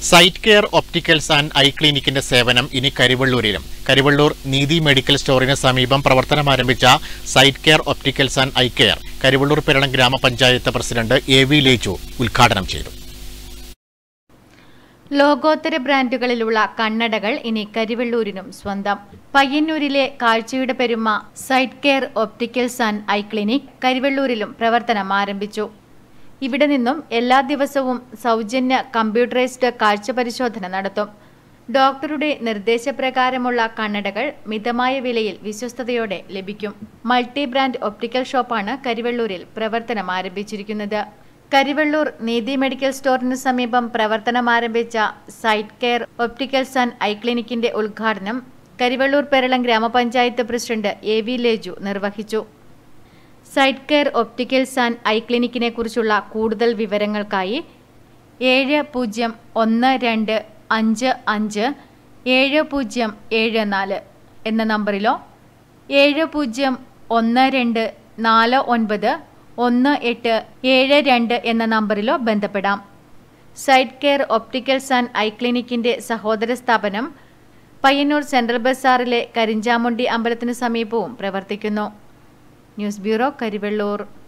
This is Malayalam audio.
site care opticals and eye ക്ലിനിക്കിന്റെ സേവനം ഇനി കരിവള്ളൂരിലും കരിവള്ളൂർ നീതി മെഡിക്കൽ സ്റ്റോറിന് സമീപം പ്രവർത്തനം ആരംഭിച്ച sight care opticals and eye care Karivellur Peralam ഗ്രാമപഞ്ചായത്ത് പ്രസിഡന്റ് എ വി ലേച്ചു ഉദ്ഘാടനം ചെയ്തു ലോകോത്തര ബ്രാൻഡുകളിലുള്ള കണ്ണടകൾ ഇനി കരിവെള്ളൂരിനും സ്വന്തം പയ്യന്നൂരിലെ കാഴ്ചയുടെ പെരുമ sight care opticals and eye clinic കരിവെള്ളൂരിലും പ്രവർത്തനം ആരംഭിച്ചു ഇവിടെ നിന്നും എല്ലാ ദിവസവും സൗജന്യ കമ്പ്യൂട്ടറൈസ്ഡ് കാഴ്ച പരിശോധന നടത്തും ഡോക്ടറുടെ നിർദ്ദേശപ്രകാരമുള്ള കണ്ണടകൾ മിതമായ വിലയിൽ വിശ്വസ്തയോടെ ലഭിക്കും മൾട്ടി ബ്രാൻഡ് ഒപ്റ്റിക്കൽ ഷോപ്പാണ് കരിവെള്ളൂരിൽ പ്രവർത്തനം ആരംഭിച്ചിരിക്കുന്നത് കരിവെള്ളൂർ നീതി മെഡിക്കൽ സ്റ്റോറിന് സമീപം പ്രവർത്തനം ആരംഭിച്ച sight care opticals and eye ക്ലിനിക്കിന്റെ ഉദ്ഘാടനം Karivellur Peralam grama panchayat president A V Leju നിർവഹിച്ചു sight care opticals and eye ക്ലിനിക്കിനെ കുറിച്ചുള്ള കൂടുതൽ വിവരങ്ങൾക്കായി ഏഴ് പൂജ്യം ഒന്ന് രണ്ട് അഞ്ച് അഞ്ച് ഏഴ് പൂജ്യം ഏഴ് നാല് എന്ന നമ്പറിലോ ഏഴ് പൂജ്യം ഒന്ന് രണ്ട് നാല് ഒൻപത് ഒന്ന് എട്ട് ഏഴ് രണ്ട് എന്ന നമ്പറിലോ ബന്ധപ്പെടാം sight care opticals and eye ക്ലിനിക്കിന്റെ സഹോദര സ്ഥാപനം പയ്യന്നൂർ സെൻട്രൽ ബസാറിലെ കരിഞ്ചാമുണ്ടി അമ്പലത്തിന് സമീപവും പ്രവർത്തിക്കുന്നു ന്യൂസ് ബ്യൂറോ കരിവെള്ളൂർ